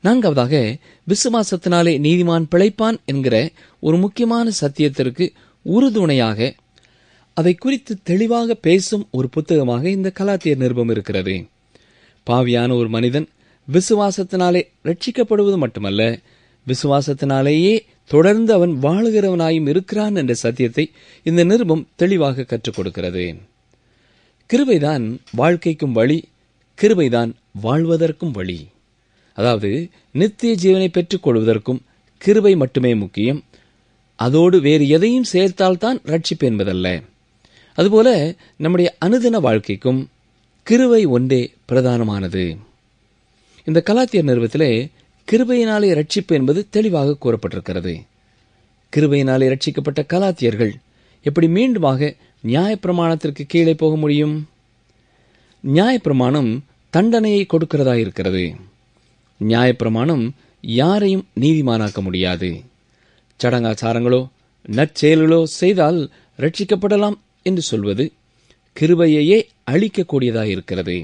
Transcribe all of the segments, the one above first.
நான்காவதாக விசுவாசத்தினாலே நீதிமான் பிழைப்பான் என்கிற ஒரு முக்கியமான சத்தியத்திற்கு உறுதுணையாக அதை குறித்து தெளிவாக பேசும் ஒரு புத்தகமாக இந்த கலாத்தியர் நிருபம் இருக்கிறது பாவியான ஒரு மனிதன் விசுவாசத்தினாலே ரட்சிக்கப்படுவது மட்டுமல்ல விசுவாசத்தினாலேயே தொடர்ந்து அவன் வாழுகிறவனாயும் இருக்கிறான் என்ற சத்தியத்தை இந்த நிருபம் தெளிவாக கற்றுக் கொடுக்கிறது கிருபைதான் வாழ்க்கைக்கும் வழி கிருபைதான் வாழ்வதற்கும் வழி அதாவது நித்திய ஜீவனை பெற்றுக் கொள்வதற்கும் கிருபை மட்டுமே முக்கியம் அதோடு வேறு எதையும் சேர்த்தால்தான் ரட்சிப்பு என்பதல்ல அதுபோல நம்முடைய அனுதின வாழ்க்கைக்கும் கிருபை ஒன்றே பிரதானமானது இந்த கலாத்தியர் நிறுவத்திலே கிருபையினாலே ரட்சிப்பு என்பது தெளிவாக கூறப்பட்டிருக்கிறது கிருபையினாலே ரட்சிக்கப்பட்ட கலாத்தியர்கள் எப்படி மீண்டுமாக நியாயப்பிரமாணத்திற்கு கீழே போக முடியும் நியாயப்பிரமாணம் தண்டனையை கொடுக்கிறதா இருக்கிறது நியாயப்பிரமாணம் யாரையும் நீதிமானாக்க முடியாது சடங்காச்சாரங்களோ நற்செயல்களோ செய்தால் ரட்சிக்கப்படலாம் என்று சொல்வது கிருபையையே அழிக்கக்கூடியதாக இருக்கிறது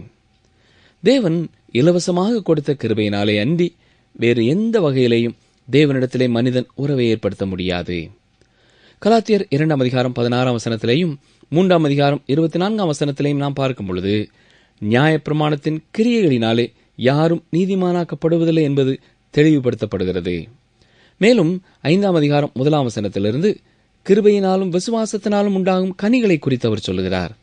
தேவன் இலவசமாக கொடுத்த கிருபையினாலே அன்றி வேறு எந்த வகையிலேயும் தேவனிடத்திலே மனிதன் உறவை ஏற்படுத்த முடியாது கலாத்தியர் இரண்டாம் அதிகாரம் பதினாறாம் வசனத்திலேயும் மூன்றாம் அதிகாரம் இருபத்தி நான்காம் வசனத்திலேயும் நாம் பார்க்கும் பொழுது நியாயப்பிரமாணத்தின் கிரியைகளினாலே யாரும் நீதிமானாக்கப்படுவதில்லை என்பது தெளிவுபடுத்தப்படுகிறது மேலும் ஐந்தாம் அதிகாரம் முதலாம் வசனத்திலிருந்து கிருபையினாலும் விசுவாசத்தினாலும் உண்டாகும் கனிகளை குறித்து அவர் சொல்லுகிறார்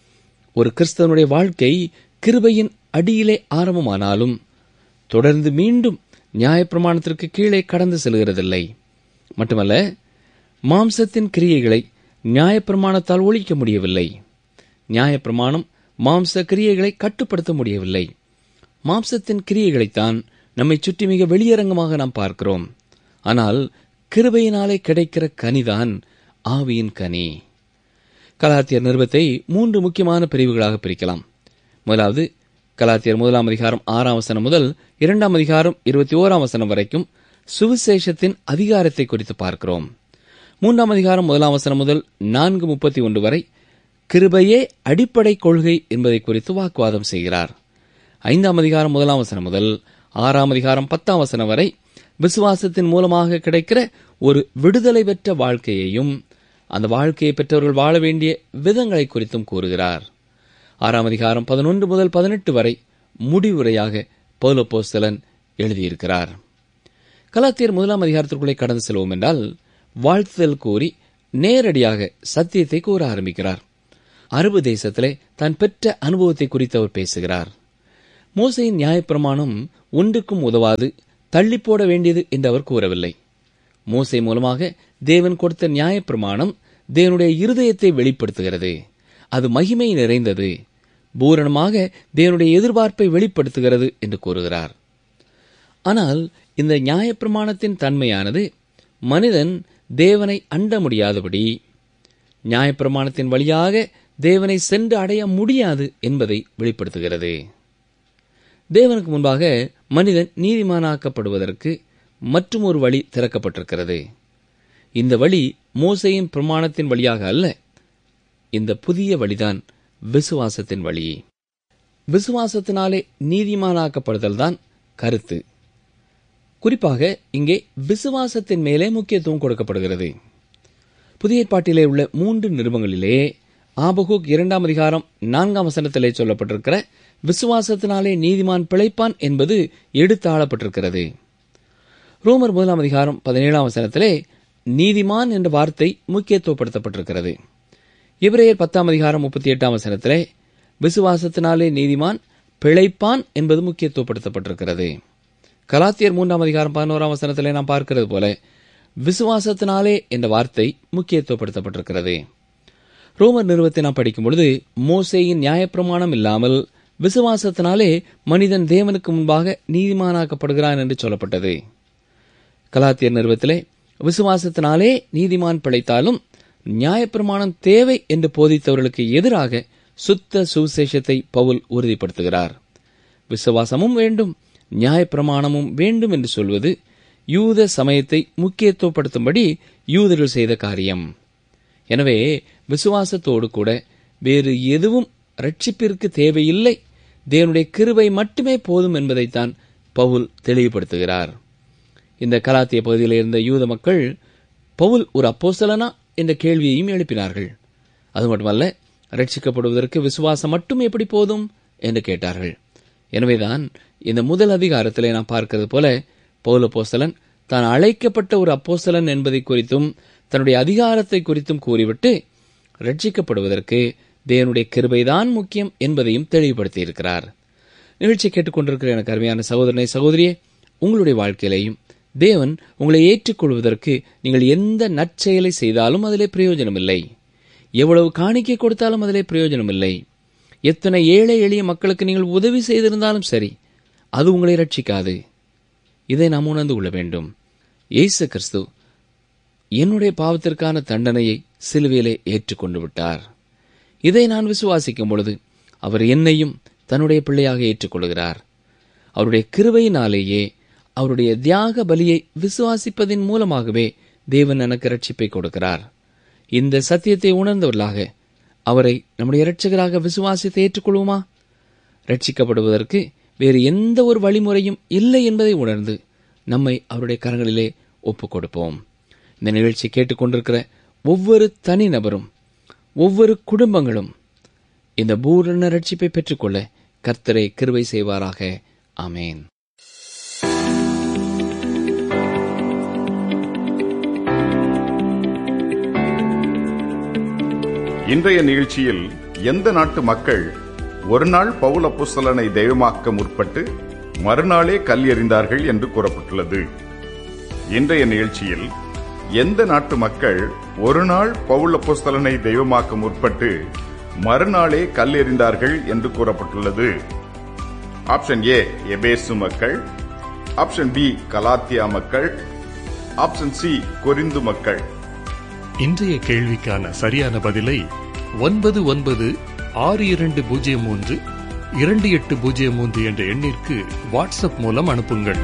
ஒரு கிறிஸ்தவனுடைய வாழ்க்கை கிருபையின் அடியிலே ஆரம்பமானாலும் தொடர்ந்து மீண்டும் நியாயப்பிரமாணத்திற்கு கீழே கடந்து செல்கிறதில்லை மட்டுமல்ல மாம்சத்தின் கிரியைகளை நியாயப்பிரமாணத்தால் ஒழிக்க முடியவில்லை நியாயப்பிரமாணம் மாம்ச கிரியைகளை கட்டுப்படுத்த முடியவில்லை மாம்சத்தின் கிரியைகளைத்தான் நம்மை சுற்றி மிக வெளியரங்கமாக நாம் பார்க்கிறோம் ஆனால் கிருபையினாலே கிடைக்கிற கனிதான் ஆவியின் கனி கலாத்தியர் நிருபத்தை மூன்று முக்கியமான பிரிவுகளாக பிரிக்கலாம் முதலாவது கலாத்தியர் முதலாம் அதிகாரம் ஆறாம் வசனம் முதல் இரண்டாம் அதிகாரம் இருபத்தி ஓராம் வசனம் வரைக்கும் சுவிசேஷத்தின் அதிகாரத்தை குறித்து பார்க்கிறோம் மூன்றாம் அதிகாரம் முதலாம் வசனம் முதல் நான்கு முப்பத்தி ஒன்று வரை கிருபையே அடிப்படை கொள்கை என்பதை குறித்து வாக்குவாதம் செய்கிறார் ஐந்தாம் அதிகாரம் முதலாம் வசனம் முதல் ஆறாம் அதிகாரம் பத்தாம் வசனம் வரை விசுவாசத்தின் மூலமாக கிடைக்கிற ஒரு விடுதலை பெற்ற வாழ்க்கையையும் அந்த வாழ்க்கையை பெற்றவர்கள் வாழ வேண்டிய விதங்களை குறித்தும் கூறுகிறார் ஆறாம் அதிகாரம் பதினொன்று முதல் பதினெட்டு வரை முடிவுரையாக பௌலப்போஸ்தலன் எழுதியிருக்கிறார் கலாத்தியர் முதலாம் அதிகாரத்திற்குள்ளே கடந்து செல்வோம் என்றால் வாழ்த்துதல் கூறி நேரடியாக சத்தியத்தை கூற ஆரம்பிக்கிறார் அரபு தேசத்திலே தான் பெற்ற அனுபவத்தை குறித்து அவர் பேசுகிறார் மோசையின் நியாயப்பிரமாணம் ஒன்றுக்கும் உதவாது தள்ளி போட வேண்டியது என்று அவர் கூறவில்லை மோசை மூலமாக தேவன் கொடுத்த நியாயப்பிரமாணம் தேவனுடைய இருதயத்தை வெளிப்படுத்துகிறது அது மகிமை நிறைந்தது பூரணமாக தேவனுடைய எதிர்பார்ப்பை வெளிப்படுத்துகிறது என்று கூறுகிறார் ஆனால் இந்த நியாயப்பிரமாணத்தின் தன்மையானது மனிதன் தேவனை அண்ட முடியாதபடி நியாயப்பிரமாணத்தின் வழியாக தேவனை சென்று அடைய முடியாது என்பதை வெளிப்படுத்துகிறது தேவனுக்கு முன்பாக மனிதன் நீதிமானாக்கப்படுவதற்கு மற்றும் ஒரு வழி திறக்கப்பட்டிருக்கிறது இந்த வழி மோசையின் பிரமாணத்தின் வழியாக அல்ல இந்த புதிய வழிதான் விசுவாசத்தின் வழி விசுவாசத்தினாலே நீதிமானாக்கப்படுதல் தான் கருத்து குறிப்பாக இங்கே விசுவாசத்தின் மேலே முக்கியத்துவம் கொடுக்கப்படுகிறது புதிய ஏற்பாட்டிலே உள்ள மூன்று நிருபங்களிலே ஆபகுக் இரண்டாம் அதிகாரம் நான்காம் வசனத்திலே சொல்லப்பட்டிருக்கிற விசுவாசத்தினாலே நீதிமான் பிழைப்பான் என்பது எடுத்தாளப்பட்டிருக்கிறது ரோமர் முதலாம் அதிகாரம் பதினேழாம் வசனத்திலே நீதிமான் என்ற வார்த்தை முக்கியத்துவப்படுத்தப்பட்டிருக்கிறது இப்ரேயர் பத்தாம் அதிகாரம் முப்பத்தி எட்டாம் வசனத்திலே விசுவாசத்தினாலே நீதிமான் பிழைப்பான் என்பது முக்கியத்துவப்படுத்தப்பட்டிருக்கிறது கலாத்தியர் மூன்றாம் அதிகாரம் பதினோராம் வசனத்திலே நாம் பார்க்கிறது போல விசுவாசத்தினாலே என்ற வார்த்தை முக்கியத்துவப்படுத்தப்பட்டிருக்கிறது ரோமர் நிறுவத்தை நாம் படிக்கும் பொழுது மோசேயின் நியாயப்பிரமாணம் இல்லாமல் விசுவாசத்தினாலே மனிதன் தேவனுக்கு முன்பாக நீதிமானாக்கப்படுகிறான் என்று சொல்லப்பட்டது கலாத்தியர் நிறுவத்திலே விசுவாசத்தினாலே நீதிமான் பிழைத்தாலும் நியாயப்பிரமாணம் தேவை என்று போதித்தவர்களுக்கு எதிராக சுத்த சுவிசேஷத்தை பவுல் உறுதிப்படுத்துகிறார் விசுவாசமும் வேண்டும் நியாயப்பிரமாணமும் வேண்டும் என்று சொல்வது யூத சமயத்தை முக்கியத்துவப்படுத்தும்படி யூதர்கள் செய்த காரியம் எனவே விசுவாசத்தோடு கூட வேறு எதுவும் ரட்சிப்பிற்கு தேவையில்லை தேவனுடைய கிருபை மட்டுமே போதும் என்பதைத்தான் பவுல் தெளிவுபடுத்துகிறார் இந்த கலாத்திய பகுதியில் இருந்த யூத மக்கள் பவுல் ஒரு அப்போஸ்தலனா என்ற கேள்வியையும் எழுப்பினார்கள் அது மட்டுமல்ல ரட்சிக்கப்படுவதற்கு விசுவாசம் மட்டும் எப்படி போதும் என்று கேட்டார்கள் எனவேதான் இந்த முதல் அதிகாரத்திலே நாம் பார்க்கிறது போல பவுல் அப்போஸ்தலன் தான் அழைக்கப்பட்ட ஒரு அப்போஸ்தலன் என்பதை குறித்தும் தன்னுடைய அதிகாரத்தை குறித்தும் கூறிவிட்டு ரட்சிக்கப்படுவதற்கு தேவனுடைய கிருபைதான் முக்கியம் என்பதையும் தெளிவுபடுத்தியிருக்கிறார் நிகழ்ச்சி கேட்டுக்கொண்டிருக்கிற எனக்கு அருமையான சகோதரனை சகோதரியே உங்களுடைய வாழ்க்கையிலையும் தேவன் உங்களை ஏற்றுக்கொள்வதற்கு நீங்கள் எந்த நற்செயலை செய்தாலும் அதிலே பிரயோஜனம் இல்லை எவ்வளவு காணிக்கை கொடுத்தாலும் அதிலே பிரயோஜனம் இல்லை எத்தனை ஏழை எளிய மக்களுக்கு நீங்கள் உதவி செய்திருந்தாலும் சரி அது உங்களை ரட்சிக்காது இதை நாம் உணர்ந்து கொள்ள வேண்டும் இயேசு கிறிஸ்து என்னுடைய பாவத்திற்கான தண்டனையை சிலுவையிலே ஏற்றுக்கொண்டு விட்டார் இதை நான் விசுவாசிக்கும் பொழுது அவர் என்னையும் தன்னுடைய பிள்ளையாக ஏற்றுக்கொள்கிறார் அவருடைய கிருபையினாலேயே அவருடைய தியாக பலியை விசுவாசிப்பதின் மூலமாகவே தேவன் எனக்கு ரட்சிப்பை கொடுக்கிறார் இந்த சத்தியத்தை உணர்ந்தவர்களாக அவரை நம்முடைய இரட்சகராக விசுவாசித்து ஏற்றுக்கொள்வோமா ரட்சிக்கப்படுவதற்கு வேறு எந்த ஒரு வழிமுறையும் இல்லை என்பதை உணர்ந்து நம்மை அவருடைய கரங்களிலே ஒப்புக் கொடுப்போம் இந்த நிகழ்ச்சி கேட்டுக்கொண்டிருக்கிற ஒவ்வொரு தனிநபரும் ஒவ்வொரு குடும்பங்களும் இந்த பூரண ரட்சிப்பை பெற்றுக்கொள்ள கர்த்தரை கிருபை செய்வாராக ஆமேன் இன்றைய நிகழ்ச்சியில் எந்த நாட்டு மக்கள் ஒரு நாள் பவுல் அப்போஸ்தலனை தெய்வமாக்க முற்பட்டு மறுநாளே கல் எறிந்தார்கள் என்று கூறப்பட்டுள்ளது இன்றைய நிகழ்ச்சியில் எந்த நாட்டு மக்கள் ஒரு நாள் பவுல் அப்போஸ்தலனை தெய்வமாக்க முற்பட்டு மறுநாளே கல் எறிந்தார்கள் என்று கூறப்பட்டுள்ளது ஆப்ஷன் ஏ எபேசு மக்கள் ஆப்ஷன் பி கலாத்தியா மக்கள் ஆப்ஷன் சி கொரிந்து மக்கள் இன்றைய கேள்விக்கான சரியான பதிலை ஒன்பது ஒன்பது ஆறு இரண்டு பூஜ்ஜியம் மூன்று இரண்டு எட்டு பூஜ்ஜியம் மூன்று என்ற எண்ணிற்கு வாட்ஸ்அப் மூலம் அனுப்புங்கள்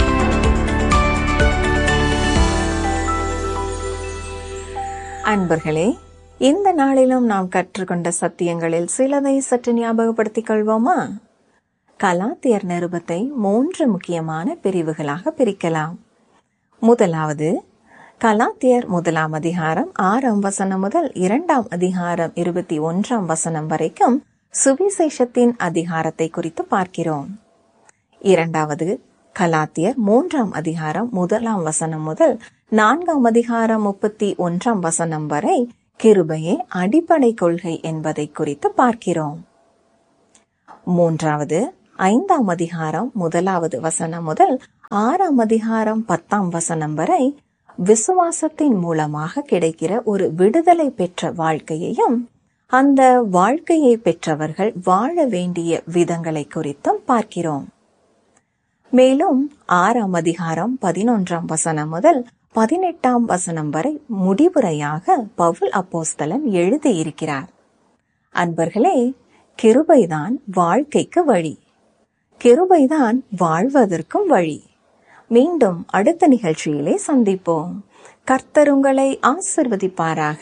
அன்பர்களே இந்த நாளிலும் நாம் கற்றுக்கொண்ட சத்தியங்களில் சிலதை சற்று ஞாபகப்படுத்திக் கொள்வோமா கலாத்தியர் நிருபத்தை மூன்று முக்கியமான பிரிவுகளாக பிரிக்கலாம் முதலாவது கலாத்தியர் முதலாம் அதிகாரம் ஆறாம் வசனம் முதல் இரண்டாம் அதிகாரம் இருபத்தி ஒன்றாம் வசனம் வரைக்கும் சுவிசேஷத்தின் அதிகாரத்தை குறித்து பார்க்கிறோம் இரண்டாவது கலாத்தியர் மூன்றாம் அதிகாரம் முதலாம் வசனம் முதல் நான்காம் அதிகாரம் முப்பத்தி ஒன்றாம் வசனம் வரை கிருபையே அடிப்படை கொள்கை என்பதை குறித்து பார்க்கிறோம் மூன்றாவது ஐந்தாம் அதிகாரம் முதலாவது வசனம் முதல் ஆறாம் அதிகாரம் பத்தாம் வசனம் வரை விசுவாசத்தின் மூலமாக கிடைக்கிற ஒரு விடுதலை பெற்ற வாழ்க்கையையும் அந்த வாழ்க்கையை பெற்றவர்கள் வாழ வேண்டிய விதங்களை குறித்தும் பார்க்கிறோம் மேலும் ஆறாம் அதிகாரம் பதினொன்றாம் வசனம் முதல் பதினெட்டாம் வசனம் வரை முடிவுரையாக பவுல் அப்போஸ்தலன் எழுதியிருக்கிறார் அன்பர்களே கிருபைதான் வாழ்க்கைக்கு வழி கிருபைதான் வாழ்வதற்கும் வழி மீண்டும் அடுத்த நிகழ்ச்சியிலே சந்திப்போம் கர்த்தர் உங்களை ஆசிர்வதிப்பாராக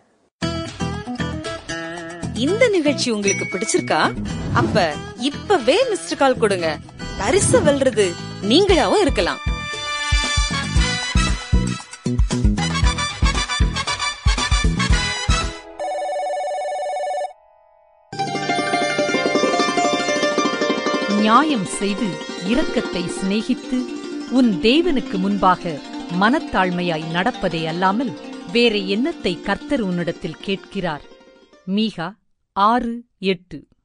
இந்த நிகழ்ச்சி உங்களுக்கு பிடிச்சிருக்கா அப்ப இப்பவே மிஸ்டர் கால் கொடுங்க பரிசு வெல்றது நீங்களாவும் இருக்கலாம் நியாயம் செய்து இரக்கத்தை சிநேகித்து உன் தேவனுக்கு முன்பாக மனத்தாழ்மையாய் நடப்பதே அல்லாமல் வேற எண்ணத்தை கர்த்தர் உன்னிடத்தில் கேட்கிறார் மீகா ஆறு எட்டு